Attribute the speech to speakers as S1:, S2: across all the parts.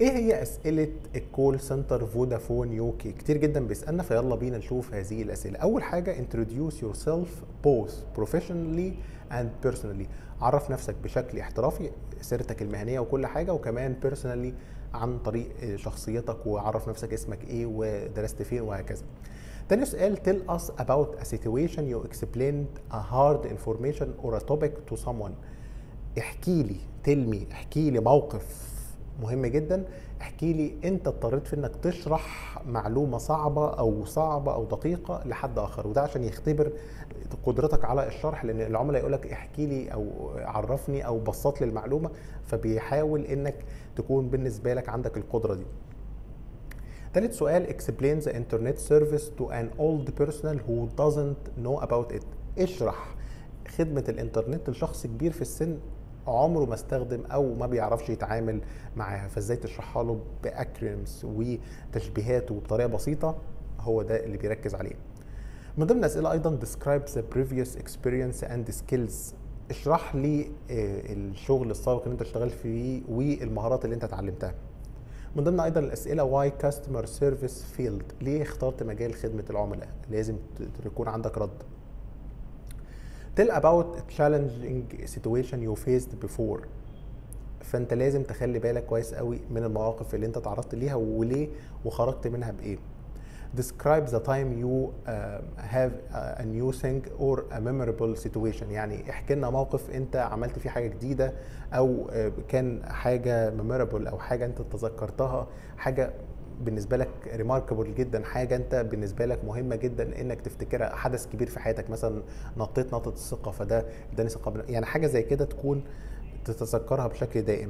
S1: ايه هي اسئله الكول سنتر فودافون يو كي كتير جدا بيسالنا فيلا بينا نشوف هذه الاسئله اول حاجه introduce yourself both professionally and personally عرف نفسك بشكل احترافي سيرتك المهنيه وكل حاجه وكمان personally عن طريق شخصيتك وعرف نفسك اسمك ايه ودرست فين وهكذا تاني سؤال tell us about a situation you explained a hard information or a topic to someone احكي لي تلمي احكي لي موقف مهم جدا احكي لي انت اضطريت في انك تشرح معلومه صعبه او صعبه او دقيقه لحد اخر وده عشان يختبر قدرتك على الشرح لان العملاء يقول لك احكي لي او عرفني او بسط لي المعلومه فبيحاول انك تكون بالنسبه لك عندك القدره دي ثالث سؤال explain the internet service to an old person who doesn't know about it اشرح خدمة الانترنت لشخص كبير في السن عمره ما استخدم او ما بيعرفش يتعامل معاها فازاي تشرحها له باكريمز وتشبيهات وبطريقه بسيطه هو ده اللي بيركز عليه من ضمن الاسئله ايضا describe the previous experience and skills اشرح لي الشغل السابق اللي انت اشتغلت فيه والمهارات اللي انت اتعلمتها من ضمن ايضا الاسئله why customer service field ليه اخترت مجال خدمه العملاء لازم يكون عندك رد tell about a challenging situation you faced before فانت لازم تخلي بالك كويس قوي من المواقف اللي انت تعرضت ليها وليه وخرجت منها بايه describe the time you uh, have a new thing or a memorable situation يعني احكي لنا موقف انت عملت فيه حاجه جديده او كان حاجه memorable او حاجه انت تذكرتها حاجه بالنسبه لك ريماركبل جدا حاجه انت بالنسبه لك مهمه جدا انك تفتكرها حدث كبير في حياتك مثلا نطيت نطه الثقه فده اداني ثقه يعني حاجه زي كده تكون تتذكرها بشكل دائم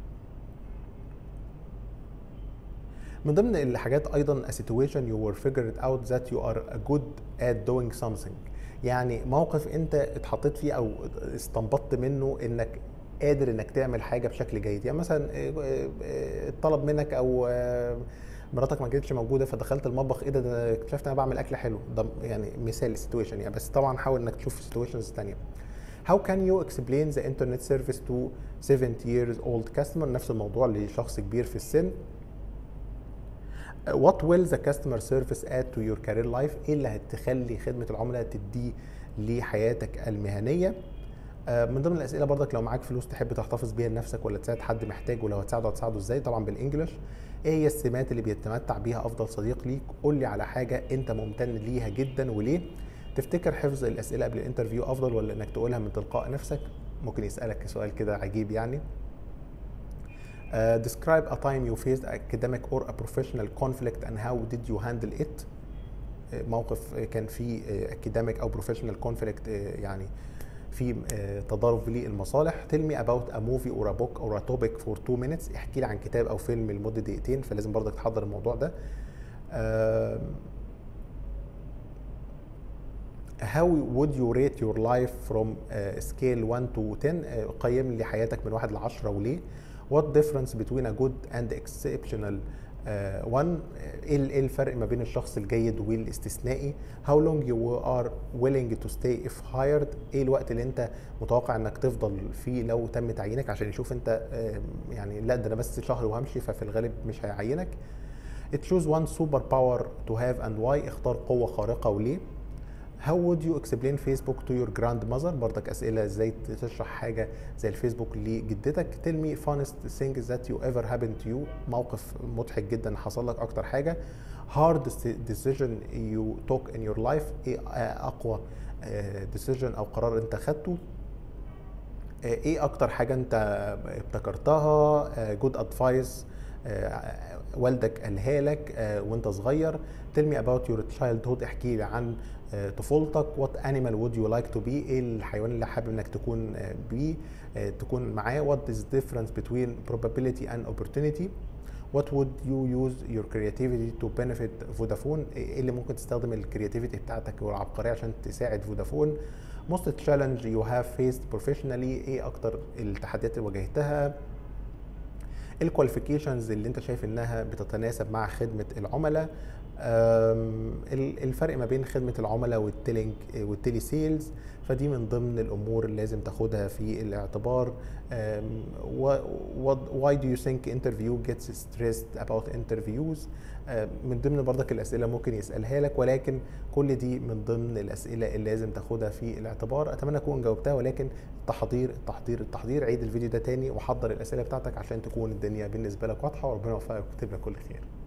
S1: من ضمن الحاجات ايضا a situation you were figured out that you are good at doing something يعني موقف انت اتحطيت فيه او استنبطت منه انك قادر انك تعمل حاجه بشكل جيد يعني مثلا اتطلب منك او مراتك ما كانتش موجوده فدخلت المطبخ ايه ده, ده اكتشفت انا بعمل اكل حلو ده يعني مثال سيتويشن يعني بس طبعا حاول انك تشوف سيتويشنز ثانيه How can you explain the internet service to 70 years old customer نفس الموضوع لشخص كبير في السن What will the customer service add to your career life؟ ايه اللي هتخلي خدمة العملاء تديه لحياتك المهنية؟ من ضمن الاسئله برضك لو معاك فلوس تحب تحتفظ بيها لنفسك ولا تساعد حد محتاج ولو هتساعده هتساعده ازاي طبعا بالانجلش ايه هي السمات اللي بيتمتع بيها افضل صديق ليك قول لي على حاجه انت ممتن ليها جدا وليه تفتكر حفظ الاسئله قبل الانترفيو افضل ولا انك تقولها من تلقاء نفسك ممكن يسالك سؤال كده عجيب يعني Uh, describe a time you faced academic or a professional conflict and how did you handle it uh, موقف كان فيه uh, academic او professional conflict يعني في تضارب للمصالح tell me about a movie or a book or a topic for two minutes احكي لي عن كتاب او فيلم لمده دقيقتين فلازم برضك تحضر الموضوع ده how would you rate your life from uh, scale 1 to 10 uh, قيم لي حياتك من 1 ل 10 وليه what difference between a good and exceptional uh, one ايه الفرق ما بين الشخص الجيد والاستثنائي how long you are willing to stay if hired ايه الوقت اللي انت متوقع انك تفضل فيه لو تم تعيينك عشان يشوف انت يعني لا ده انا بس شهر وهمشي ففي الغالب مش هيعينك choose one super power to have and why اختار قوة خارقة وليه How would you explain Facebook to your grandmother؟ برضك أسئلة ازاي تشرح حاجة زي الفيسبوك لجدتك. Tell me funnest things that you ever happened to you. موقف مضحك جدا حصل لك أكتر حاجة. Hard decision you took in your life. إيه أقوى decision أو قرار أنت خدته. إيه أكتر حاجة أنت ابتكرتها؟ Good advice والدك قالها لك وانت صغير tell me about your childhood احكي لي عن طفولتك what animal would you like to be ايه الحيوان اللي حابب انك تكون بيه تكون معاه what is the difference between probability and opportunity what would you use your creativity to benefit فودافون ايه اللي ممكن تستخدم الكرياتيفيتي بتاعتك والعبقريه عشان تساعد فودافون most challenge you have faced professionally ايه اكتر التحديات اللي واجهتها الكواليفيكيشنز اللي انت شايف انها بتتناسب مع خدمه العملاء الفرق ما بين خدمه العملاء والتيلينج والتيلي سيلز فدي من ضمن الامور اللي لازم تاخدها في الاعتبار أم، و- what- why do you think interview gets stressed about interviews أم، من ضمن برضك الاسئله ممكن يسالها لك ولكن كل دي من ضمن الاسئله اللي لازم تاخدها في الاعتبار اتمنى اكون جاوبتها ولكن التحضير التحضير التحضير عيد الفيديو ده تاني وحضر الاسئله بتاعتك عشان تكون الدنيا بالنسبه لك واضحه وربنا يوفقك ويكتب لك كل خير